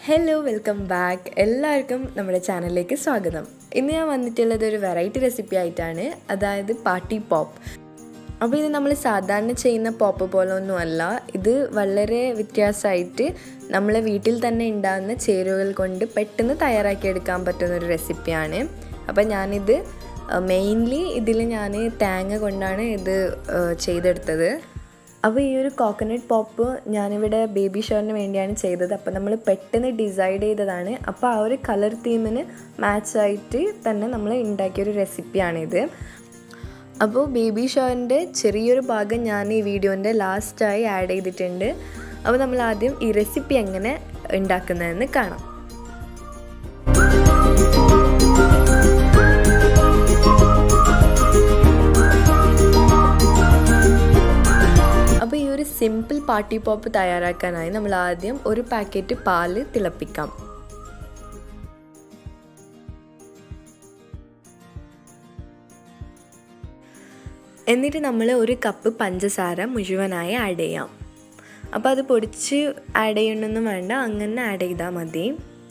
hello welcome back എല്ലാവർക്കും നമ്മുടെ ചാനലിലേക്ക് സ്വാഗതം ഇന്ന് ഞാൻ വന്നിട്ടുള്ളത് ഒരു വെറൈറ്റി റെസിപ്പി ആയിട്ടാണ് അതായത് പാർട്ടി പോപ്പ് അപ്പോൾ ഇത് നമ്മൾ സാധാരണ ചെയ്യുന്ന പോപ്പ് പോലെ ഒന്നുമല്ല ഇത് വളരെ വ്യത്യാസമായിട്ട് നമ്മളെ വീട്ടിൽ തന്നെ ഉണ്ടാകുന്ന ചേരുവകൾ കൊണ്ട് പെട്ടെന്ന് തയ്യാറാക്കിയെടുക്കാൻ പറ്റുന്ന ഒരു റെസിപ്പിയാണ് അപ്പോൾ ഞാനിത് മെയിൻലി ഇതിൽ ഞാൻ തേങ്ങ കൊണ്ടാണ് ഇത് ചെയ്തെടുത്തത് അപ്പോൾ ഈ ഒരു കോക്കനട്ട് പോപ്പ് ഞാനിവിടെ ബേബി ഷോറിന് വേണ്ടിയാണ് ചെയ്തത് അപ്പോൾ നമ്മൾ പെട്ടെന്ന് ഡിസൈഡ് ചെയ്തതാണ് അപ്പോൾ ആ ഒരു കളർ തീമിന് മാച്ചായിട്ട് തന്നെ നമ്മൾ ഉണ്ടാക്കിയൊരു റെസിപ്പിയാണിത് അപ്പോൾ ബേബി ഷോറിൻ്റെ ചെറിയൊരു ഭാഗം ഞാൻ ഈ വീഡിയോൻ്റെ ലാസ്റ്റായി ആഡ് ചെയ്തിട്ടുണ്ട് അപ്പോൾ നമ്മൾ ആദ്യം ഈ റെസിപ്പി എങ്ങനെ ഉണ്ടാക്കുന്നതെന്ന് കാണാം അപ്പോൾ ഈ ഒരു സിമ്പിൾ പാർട്ടി പോപ്പ് തയ്യാറാക്കാനായി നമ്മൾ ആദ്യം ഒരു പാക്കറ്റ് പാല് തിളപ്പിക്കാം എന്നിട്ട് നമ്മൾ ഒരു കപ്പ് പഞ്ചസാര മുഴുവനായി ആഡ് ചെയ്യാം അപ്പോൾ അത് പൊടിച്ച് ആഡ് ചെയ്യണമെന്നും വേണ്ട അങ്ങനെ ആഡ് ചെയ്താൽ മതി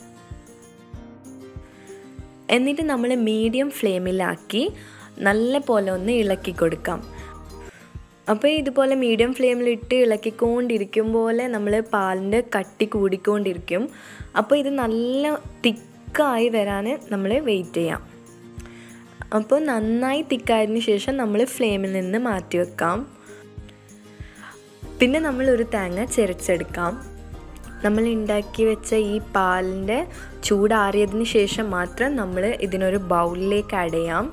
എന്നിട്ട് നമ്മൾ മീഡിയം ഫ്ലെയിമിലാക്കി നല്ല പോലെ ഒന്ന് ഇളക്കി കൊടുക്കാം അപ്പോൾ ഇതുപോലെ മീഡിയം ഫ്ലെയിമിലിട്ട് ഇളക്കിക്കൊണ്ടിരിക്കും പോലെ നമ്മൾ പാലിൻ്റെ കട്ടി കൂടിക്കൊണ്ടിരിക്കും അപ്പോൾ ഇത് നല്ല തിക്കായി വരാൻ നമ്മൾ വെയിറ്റ് ചെയ്യാം അപ്പോൾ നന്നായി തിക്കായതിന് ശേഷം നമ്മൾ ഫ്ലെയിമിൽ നിന്ന് മാറ്റി വെക്കാം പിന്നെ നമ്മൾ ഒരു തേങ്ങ ചിരച്ചെടുക്കാം നമ്മൾ ഉണ്ടാക്കി വെച്ച ഈ പാലിൻ്റെ ചൂടാറിയതിന് ശേഷം മാത്രം നമ്മൾ ഇതിനൊരു ബൗളിലേക്ക് ആഡ് ചെയ്യാം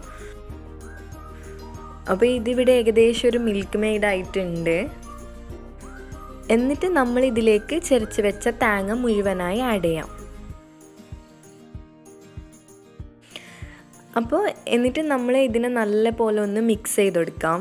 അപ്പോൾ ഇതിവിടെ ഏകദേശം ഒരു മിൽക്ക് മെയ്ഡ് ആയിട്ടുണ്ട് എന്നിട്ട് നമ്മൾ ഇതിലേക്ക് ചെറിച്ച് വെച്ച തേങ്ങ മുഴുവനായി ആഡ് ചെയ്യാം അപ്പോൾ എന്നിട്ട് നമ്മൾ ഇതിനെ നല്ല പോലെ ഒന്ന് മിക്സ് ചെയ്ത് കൊടുക്കാം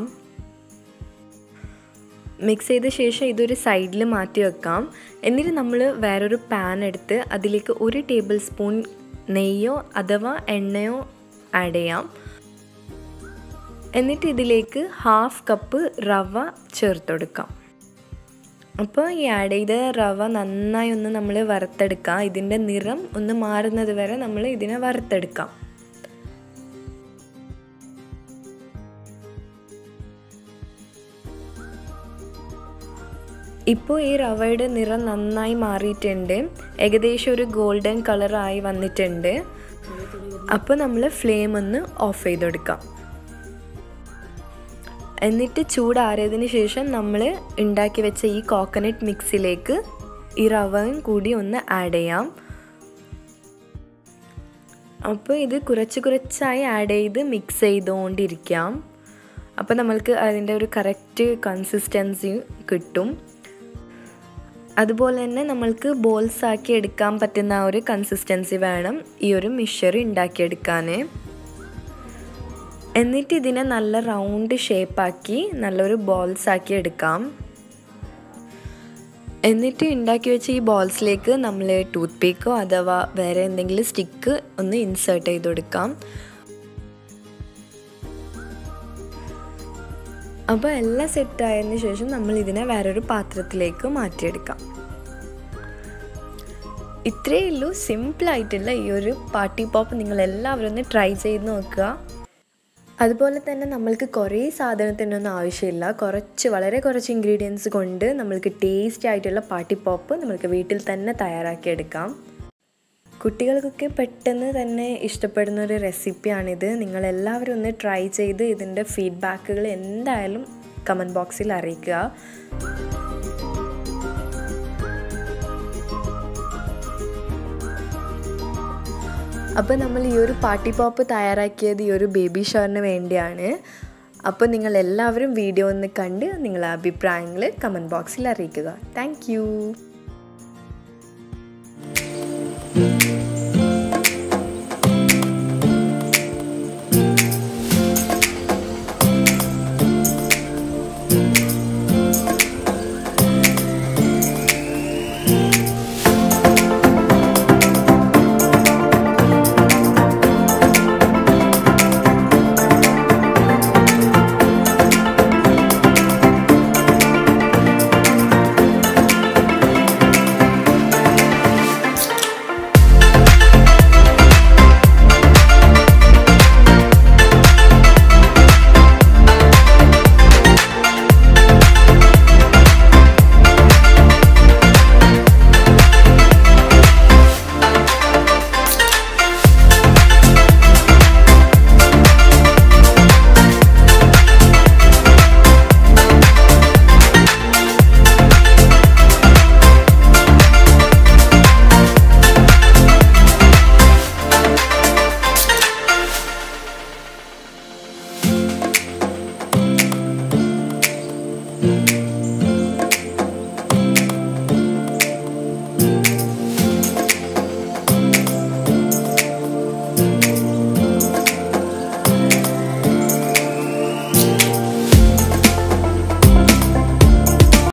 മിക്സ് ചെയ്ത ശേഷം ഇതൊരു സൈഡിൽ മാറ്റി വെക്കാം എന്നിട്ട് നമ്മൾ വേറൊരു പാൻ എടുത്ത് അതിലേക്ക് ഒരു ടേബിൾ സ്പൂൺ നെയ്യോ അഥവാ എണ്ണയോ ആഡ് ചെയ്യാം എന്നിട്ട് ഇതിലേക്ക് ഹാഫ് കപ്പ് റവ ചേർത്ത് കൊടുക്കാം അപ്പോൾ ഈ ആഡ് ചെയ്ത റവ നന്നായി ഒന്ന് നമ്മൾ വറുത്തെടുക്കാം ഇതിൻ്റെ നിറം ഒന്ന് മാറുന്നത് വരെ നമ്മൾ ഇതിനെ വറുത്തെടുക്കാം ഇപ്പോൾ ഈ റവയുടെ നിറം നന്നായി മാറിയിട്ടുണ്ട് ഏകദേശം ഒരു ഗോൾഡൻ കളറായി വന്നിട്ടുണ്ട് അപ്പോൾ നമ്മൾ ഫ്ലെയിം ഒന്ന് ഓഫ് ചെയ്തെടുക്കാം എന്നിട്ട് ചൂടാറിയതിന് ശേഷം നമ്മൾ ഉണ്ടാക്കി വെച്ച ഈ കോക്കനട്ട് മിക്സിലേക്ക് ഈ റവയും കൂടി ഒന്ന് ആഡ് ചെയ്യാം അപ്പോൾ ഇത് കുറച്ച് കുറച്ചായി ആഡ് ചെയ്ത് മിക്സ് ചെയ്തുകൊണ്ടിരിക്കാം അപ്പോൾ നമ്മൾക്ക് അതിൻ്റെ ഒരു കറക്റ്റ് കൺസിസ്റ്റൻസി കിട്ടും അതുപോലെ തന്നെ നമ്മൾക്ക് ബോൾസ് ആക്കി എടുക്കാൻ പറ്റുന്ന ഒരു കൺസിസ്റ്റൻസി വേണം ഈ ഒരു മിക്സർ ഉണ്ടാക്കിയെടുക്കാൻ എന്നിട്ട് ഇതിനെ നല്ല റൗണ്ട് ഷേപ്പാക്കി നല്ലൊരു ബോൾസ് ആക്കി എടുക്കാം എന്നിട്ട് ഉണ്ടാക്കി വെച്ച ഈ ബോൾസിലേക്ക് നമ്മൾ ടൂത്ത് പീക്കോ അഥവാ വേറെ എന്തെങ്കിലും സ്റ്റിക്ക് ഒന്ന് ഇൻസേർട്ട് ചെയ്ത് കൊടുക്കാം അപ്പോൾ എല്ലാം സെറ്റ് ആയതിനു ശേഷം നമ്മൾ ഇതിനെ വേറൊരു പാത്രത്തിലേക്ക് മാറ്റിയെടുക്കാം ഇത്രയേ ഉള്ളൂ സിമ്പിളായിട്ടുള്ള ഈ ഒരു പാർട്ടി പോപ്പ് നിങ്ങൾ എല്ലാവരും ഒന്ന് ട്രൈ ചെയ്ത് നോക്കുക അതുപോലെ തന്നെ നമ്മൾക്ക് കുറേ സാധനത്തിനൊന്നും ആവശ്യമില്ല കുറച്ച് വളരെ കുറച്ച് ഇൻഗ്രീഡിയൻസ് കൊണ്ട് നമ്മൾക്ക് ടേസ്റ്റി ആയിട്ടുള്ള പാർട്ടി പോപ്പ് നമുക്ക് വീട്ടിൽ തന്നെ തയ്യാറാക്കിയെടുക്കാം കുട്ടികൾക്കൊക്കെ പെട്ടെന്ന് തന്നെ ഇഷ്ടപ്പെടുന്ന ഒരു റെസിപ്പിയാണിത് നിങ്ങളെല്ലാവരും ഒന്ന് ട്രൈ ചെയ്ത് ഇതിൻ്റെ ഫീഡ്ബാക്കുകൾ എന്തായാലും കമൻറ്റ് ബോക്സിൽ അറിയിക്കുക അപ്പോൾ നമ്മൾ ഈ ഒരു പാർട്ടി പോപ്പ് തയ്യാറാക്കിയത് ഈ ഒരു ബേബി ഷവറിന് വേണ്ടിയാണ് അപ്പോൾ നിങ്ങൾ എല്ലാവരും വീഡിയോ ഒന്ന് കണ്ട് നിങ്ങളുടെ അഭിപ്രായങ്ങൾ കമൻറ്റ് ബോക്സിൽ അറിയിക്കുക താങ്ക്